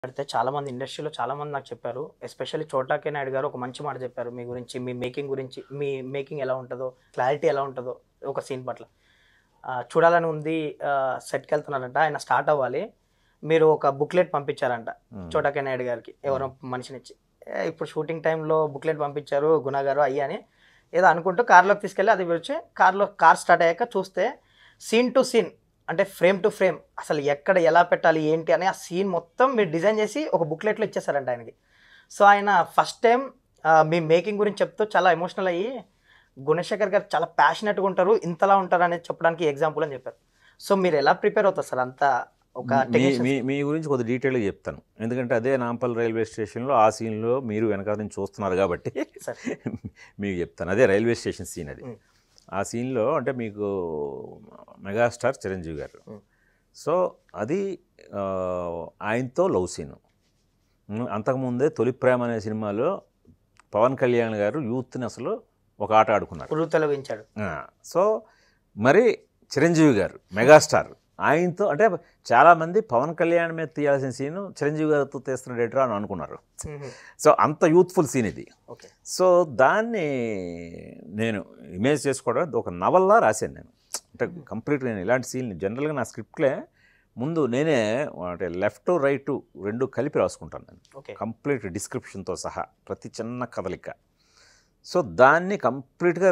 పెడితే చాలా మంది ఇండస్ట్రీలో చాలా మంది నాకు చెప్పారు ఎస్పెషల్లీ చోటాకే నాయుడు గారు ఒక మంచి మాట చెప్పారు మీ గురించి మీ మేకింగ్ గురించి మీ మేకింగ్ ఎలా ఉంటుందో క్లారిటీ ఎలా ఉంటుందో ఒక సీన్ పట్ల ఆ, చూడాలని ఉంది సెట్కి వెళ్తున్నారంట ఆయన స్టార్ట్ అవ్వాలి మీరు ఒక బుక్లెట్ పంపించారంట చోటాకే నాయుడు గారికి ఎవరో మనిషినిచ్చి ఏ, ఇప్పుడు షూటింగ్ టైంలో బుక్లెట్ పంపించారు గుణ గారు అయ్యి అని ఏదో అనుకుంటూ కార్లోకి తీసుకెళ్ళి అది వచ్చి కార్లో కార్ స్టార్ట్ అయ్యాక చూస్తే సీన్ టు సీన్ అంటే ఫ్రేమ్ టు ఫ్రేమ్ అసలు ఎక్కడ ఎలా పెట్టాలి ఏంటి అని ఆ సీన్ మొత్తం మీరు డిజైన్ చేసి ఒక బుక్లెట్లో ఇచ్చేసారంట ఆయనకి సో ఆయన ఫస్ట్ టైం మీ మేకింగ్ గురించి చెప్తూ చాలా ఎమోషనల్ అయ్యి గుణశేఖర్ గారు చాలా ప్యాషనెట్గా ఉంటారు ఇంతలా ఉంటారు అనేది చెప్పడానికి ఎగ్జాంపుల్ అని చెప్పారు సో మీరు ఎలా ప్రిపేర్ అవుతారు సార్ అంతా ఒక మీ technician- మీ మీ గురించి కొద్ది డీటెయిల్గా చెప్తాను ఎందుకంటే అదే నాంపల్ రైల్వే స్టేషన్లో ఆ సీన్లో మీరు వెనకాల నుంచి చూస్తున్నారు కాబట్టి సార్ మీకు చెప్తాను అదే రైల్వే స్టేషన్ సీన్ అది Mm. ఆ సీన్లో అంటే మీకు మెగాస్టార్ చిరంజీవి గారు Mm. సో అది ఆ, ఆయనతో లవ్ సీన్ అంతకుముందే తొలి ప్రేమ అనే సినిమాలో పవన్ కళ్యాణ్ గారు యూత్ని అసలు ఒక ఆట ఆడుకున్నారు పురుగు తొలగించాడు ఆ, సో మరి చిరంజీవి గారు మెగాస్టార్ ఆయనతో అంటే చాలామంది పవన్ కళ్యాణ్ మీద తీయాల్సిన సీన్ చిరంజీవి గారితో తీస్తున్నట్టు అని అనుకున్నారు సో అంత యూత్ఫుల్ సీన్ ఇది ఓకే సో దాన్ని నేను ఇమేజ్ చేసుకోవడం ఒక నవల్లా రాశాను నేను అంటే కంప్లీట్ నేను ఇలాంటి సీన్ జనరల్గా నా స్క్రిప్ట్లే ముందు నేనే అంటే లెఫ్ట్ రైట్ రెండు కలిపి రాసుకుంటాను నేను ఓకే కంప్లీట్ డిస్క్రిప్షన్తో సహా ప్రతి చిన్న కదలిక సో దాన్ని కంప్లీట్గా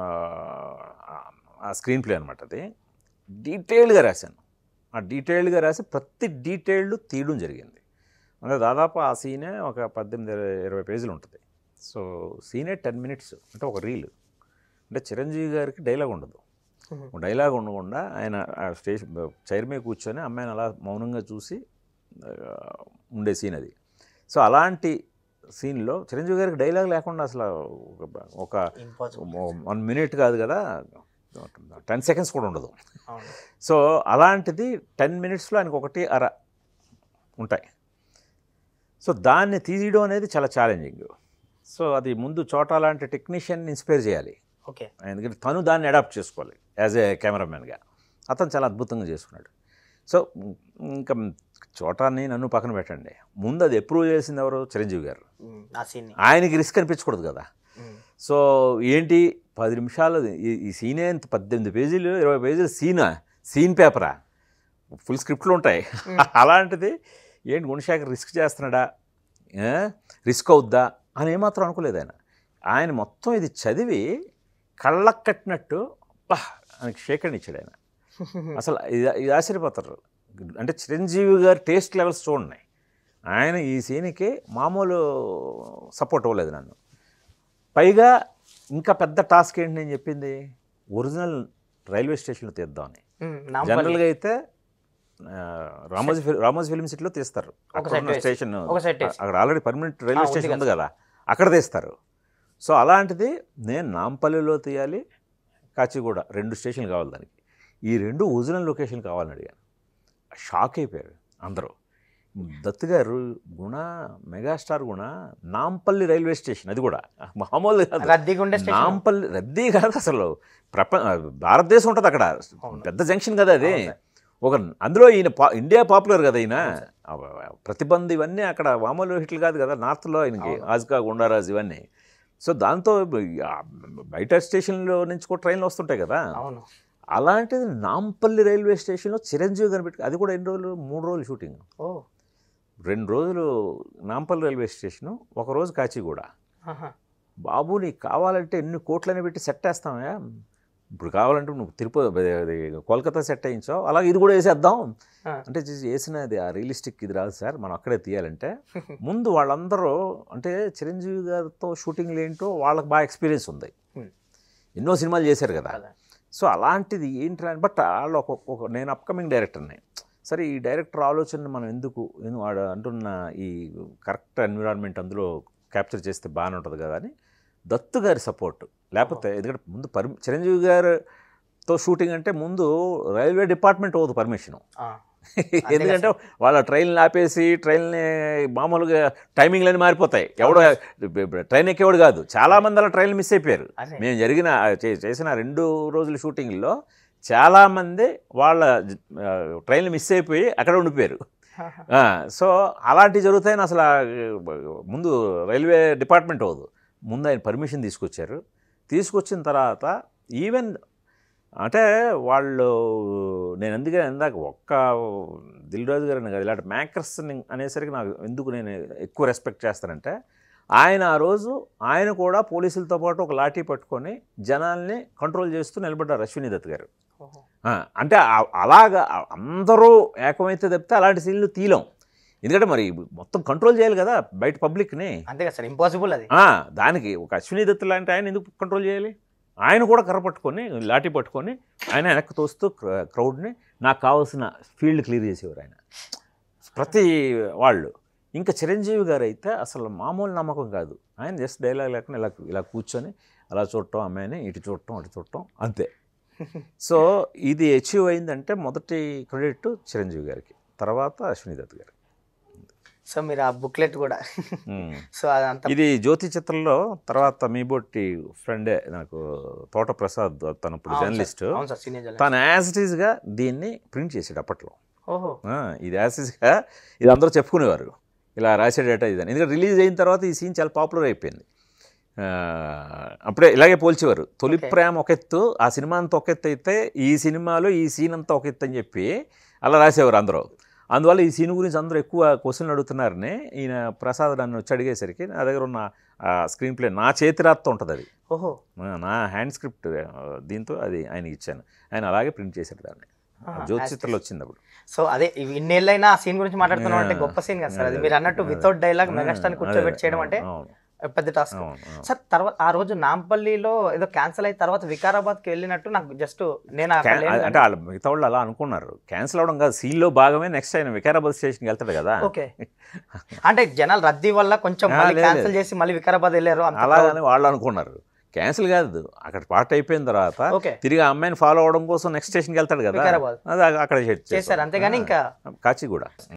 ఆ స్క్రీన్ ప్లే అనమాట అది డీటెయిల్డ్గా రాశాను ఆ డీటెయిల్డ్గా రాసి ప్రతి డీటెయిల్డ్ తీయడం జరిగింది అంటే దాదాపు ఆ సీనే ఒక పద్దెనిమిది ఇరవై- ఇరవై పేజీలు ఉంటుంది సో సీనే టెన్ మినిట్స్ అంటే ఒక రీల్ అంటే చిరంజీవి గారికి డైలాగ్ ఉండదు డైలాగ్ ఉండకుండా ఆయన ఆ స్టేషన్ చైర్ మీద కూర్చొని అమ్మాయిని అలా మౌనంగా చూసి ఆ, ఉండే సీన్ అది సో అలాంటి సీన్లో చిరంజీవి గారికి డైలాగ్ లేకుండా అసలు ఒక- ఒక ఇంపాసిబుల్ వన్ మినిట్ కాదు కదా టెన్ సెకండ్స్ కూడా ఉండదు అవును సో అలాంటిది టెన్ మినిట్స్లో ఆయనకు ఒకటి అర ఉంటాయి సో దాన్ని తీయడం అనేది చాలా ఛాలెంజింగ్ సో అది ముందు చోట లాంటి టెక్నీషియన్ ఇన్స్పైర్ చేయాలి ఓకే ఎందుకంటే తను దాన్ని అడాప్ట్ చేసుకోవాలి యాజ్ ఏ కెమెరామెన్గా అతను చాలా అద్భుతంగా చేసుకున్నాడు సో ఇంకా చోటాన్ని నన్ను పక్కన పెట్టండి ముందు అది అప్రూవ్ చేసింది ఎవరు చిరంజీవి గారు ఉమ్, ఆ సీన్ ఆయనకి రిస్క్ అనిపించకూడదు కదా సో ఏంటి పది నిమిషాలు ఈ- ఈ సీనే ఇంత పద్దెనిమిది పేజీలు ఇరవై పేజీలు సీనా సీన్ పేపరా ఫుల్ స్క్రిప్ట్లు ఉంటాయి అలాంటిది ఏంటి గుణశేఖర్ రిస్క్ చేస్తున్నాడా ఏ? రిస్క్ అవుద్దా అని ఏమాత్రం అనుకోలేదు ఆయన ఆయన మొత్తం ఇది చదివి కళ్ళకు కట్టినట్టు బా ఆయనకి షేకండ్ ఇచ్చాడు ఆయన అసలు ఇది ఇది ఆశ్చర్యపోతారు అంటే చిరంజీవి గారి టేస్ట్ లెవెల్స్ చూడండి ఆయన ఈ సీన్కి మామూలు సపోర్ట్ ఇవ్వలేదు నన్ను పైగా ఇంకా పెద్ద టాస్క్ ఏంటి నేను చెప్పింది ఒరిజినల్ రైల్వే స్టేషన్లో తీద్దామని ఉమ్, నాంపల్లి. జనరల్గా అయితే ఆ, రామోజీ ఫిల్- రామోజీ ఫిల్మ్ సిటీలో తీస్తారు అక్కడ set ఉన్న వేసి. స్టేషన్ ఒక set వేసి. అక్కడ ఆల్రెడీ పర్మనెంట్ ఆ, రైల్వే ఉంది స్టేషన్ కదా ఉంది కదా అక్కడ తీస్తారు సో అలాంటిది నేను నాంపల్లిలో తీయాలి కాచిగూడ రెండు స్టేషన్లు కావాలి దానికి ఈ రెండు ఒరిజినల్ లొకేషన్ కావాలని అడిగాను షాక్ అయిపోయారు అందరూ దత్తు గారు గుణ మెగాస్టార్ గుణ నాంపల్లి రైల్వే స్టేషన్ అది కూడా మామూలు కాదు రద్దీగా ఉండే స్టేషన్ నాంపల్లి రద్దీ కాదు అసలు ప్రప భారతదేశం ఉంటుంది అక్కడ అవును. పెద్ద జంక్షన్ కదా అది అవును సార్. ఒక అందులో ఈయన పా- ఇండియా పాపులర్ కదా ఈయన ప్రతిబంధ్ ఇవన్నీ అక్కడ మామూలు హిట్లు కాదు కదా నార్త్లో ఆయనకి అవును. ఆజ్కా గుండారాజ్ ఇవన్నీ సో దాంతో ఆ బయట స్టేషన్లో నుంచి కూడా ట్రైన్లు వస్తుంటాయి కదా అవును అలాంటిది నాంపల్లి రైల్వే స్టేషన్లో చిరంజీవి కనిపెట్టి అది కూడా ఎన్ని రోజులు మూడు రోజులు షూటింగ్ ఓ రెండు రోజులు నాంపల్లి రైల్వే స్టేషను ఒక రోజు కాచిగూడ ఆహా. బాబు నీకు కావాలంటే ఎన్ని కోట్లని పెట్టి సెట్ వేస్తామయ్యా ఇప్పుడు కావాలంటే నువ్వు తిరుపతి అది కోల్కతా సెట్ వేయించావు అలాగే ఇది కూడా వేసేద్దాం ఆ. అంటే చేసి వేసినది ఆ రియలిస్టిక్ ఇది రాదు సార్ మనం అక్కడే తీయాలంటే ముందు వాళ్ళందరూ అంటే చిరంజీవి గారితో షూటింగ్లు ఏంటో వాళ్ళకి బాగా ఎక్స్పీరియన్స్ ఉంది Hmm. ఎన్నో సినిమాలు చేశారు కదా కదా. సో అలాంటిది ఏంటి అని బట్ వాళ్ళు ఒక ఒక నేను అప్కమింగ్ డైరెక్టర్ని సరే ఈ డైరెక్టర్ ఆలోచన మనం ఎందుకు ఎందుకు వాడు అంటున్న ఈ కరెక్ట్ ఎన్విరాన్మెంట్ అందులో క్యాప్చర్ చేస్తే బాగానే ఉంటుంది కదా అని దత్తు గారి సపోర్ట్ లేకపోతే ఎందుకంటే ముందు పర్మి చిరంజీవి గారితో షూటింగ్ అంటే ముందు రైల్వే డిపార్ట్మెంట్ అవ్వదు పర్మిషను ఆ. ఎందుకంటే వాళ్ళ ట్రైన్లు ఆపేసి ట్రైన్ని మామూలుగా టైమింగ్లన్నీ మారిపోతాయి ఎవడో ట్రైన్ ఎక్కేవాడు కాదు చాలామంది అలా ట్రైన్లు మిస్ అయిపోయారు అదే మేము జరిగిన చే- చేసిన రెండు రోజుల షూటింగ్లో చాలామంది వాళ్ళ ఆ, ట్రైన్లు మిస్ అయిపోయి అక్కడ ఉండిపోయారు ఆ, సో అలాంటివి జరుగుతాయని అసలు ఆ, ముందు రైల్వే డిపార్ట్మెంట్ అవ్వదు ముందు ఆయన పర్మిషన్ తీసుకొచ్చారు తీసుకొచ్చిన తర్వాత ఈవెన్ అంటే వాళ్ళు నేను ఎందుకని ఇందాక ఒక్క దిల్ రాజు గారు కాదు ఇలాంటి మేకర్స్ అనేసరికి నాకు ఎందుకు నేను ఎక్కువ రెస్పెక్ట్ చేస్తానంటే ఆయన ఆ రోజు ఆయన కూడా పోలీసులతో పాటు ఒక లాఠీ పట్టుకొని జనాల్ని కంట్రోల్ చేస్తూ నిలబడ్డారు అశ్విని దత్ గారు ఓహో. ఆ, అంటే ఆ- అలాగా అందరూ ఏకమైతే తప్పితే అలాంటి సీన్లు తీలం ఎందుకంటే మరి మొత్తం కంట్రోల్ చేయాలి కదా బయట పబ్లిక్ని అంతే కదా సార్ ఇంపాసిబుల్ అది ఆ, దానికి ఒక అశ్విని దత్ లాంటి ఆయన ఎందుకు కంట్రోల్ చేయాలి ఆయన కూడా కర్ర పట్టుకొని లాఠీ పట్టుకొని ఆయన వెనక్కి తోస్తూ క్ర- క్రౌడ్ని నాకు కావాల్సిన ఫీల్డ్ క్లియర్ చేసేవారు ఆయన ప్రతి వాళ్ళు ఇంకా చిరంజీవి గారు అయితే అసలు మామూలు నమ్మకం కాదు ఆయన జస్ట్ డైలాగ్ లేకుండా ఇలా ఇలా కూర్చొని అలా చూడటం అమ్మాయిని ఇటు చూడటం అటు చూడటం అంతే సో ఇది అచీవ్ అయిందంటే మొదటి క్రెడిట్ చిరంజీవి గారికి తర్వాత అశ్విని దత్ గారు సో మీరు ఆ బుక్లెట్ కూడా ఉమ్. సో అదంతా ఇది జ్యోతి చిత్రంలో తర్వాత మీ బొట్టి ఫ్రెండే నాకు తోట ప్రసాద్ తను ఇప్పుడు అవును సార్. జర్నలిస్ట్ అవును సార్ సీనియర్ జర్నలిస్ట్. తను యాజ్ ఇట్ ఈస్గా దీన్ని ప్రింట్ చేసాడు అప్పట్లో ఓహో ఆ, ఇది యాజ్ ఇట్ ఈస్గా ఇది అందరూ చెప్పుకునేవారు ఇలా రాసాడేట ఇదని ఎందుకంటే రిలీజ్ అయిన తర్వాత ఈ సీన్ చాలా పాపులర్ అయిపోయింది ఆ, అప్పుడే ఇలాగే పోల్చేవారు తొలి Okay. ప్రేమ ఒక ఎత్తు ఆ సినిమా అంతా ఒక ఎత్తు అయితే ఈ సినిమాలో ఈ సీన్ అంతా ఒక ఎత్తు అని చెప్పి అలా రాసేవారు అందరూ అందువల్ల ఈ సీన్ గురించి అందరూ ఎక్కువ క్వశ్చన్లు అడుగుతున్నారని ఈయన ప్రసాద్ నన్ను వచ్చి అడిగేసరికి నా దగ్గర ఉన్న స్క్రీన్ ప్లే నా చేతిరాత్తో ఉంటుంది అది ఓహో నా- నా హ్యాండ్ స్క్రిప్ట్ ఆ, దీంతో అది ఆయనకి ఇచ్చాను ఆయన అలాగే ప్రింట్ చేశాడు దాన్ని ఆహా, జ్యోతి as- చిత్రంలో వచ్చింది అప్పుడు సో అదే ఇవి ఇన్నేళ్ళైనా ఆ సీన్ గురించి మాట్లాడుతున్నాం అంటే Yeah. గొప్ప సీన్ కదా సార్ అది అదే, మీరు అన్నట్టు అదే. వితౌట్ డైలాగ్ ఆ, మెగాస్టార్ అదే, కూర్చోబెట్టి చేయడం అంటే అవును, పెద్ద టాస్క్ అవును, అవును. సార్ తర్వాత ఆ రోజు నాంపల్లిలో ఏదో క్యాన్సిల్ అయిన తర్వాత వికారాబాద్కి వెళ్ళినట్టు నాకు జస్ట్ నేను అక్కడ క్యా- లేను అంటే వాళ్ళు మిగతా వాళ్ళు అలా అనుకున్నారు క్యాన్సిల్ అవడం కాదు సీన్లో భాగమే నెక్స్ట్ ఆయన వికారాబాద్ స్టేషన్కి వెళ్తాడు కదా ఓకే అంటే జనాలు రద్దీ వల్ల కొంచెం ఆ, మళ్ళీ లేదు, క్యాన్సిల్ చేసి మళ్ళీ వికారాబాద్ వెళ్ళారు అంత అలాగని వాళ్ళు అనుకున్నారు క్యాన్సిల్ కాదు అక్కడ పార్ట్ అయిపోయిన తర్వాత ఓకే తిరిగి ఆ అమ్మాయిని ఫాలో అవడం కోసం నెక్స్ట్ స్టేషన్కి వెళ్తాడు కదా వికారాబాద్ అది అక్కడ చేశారు అంతేగాని ఇంకా కాచిగూడ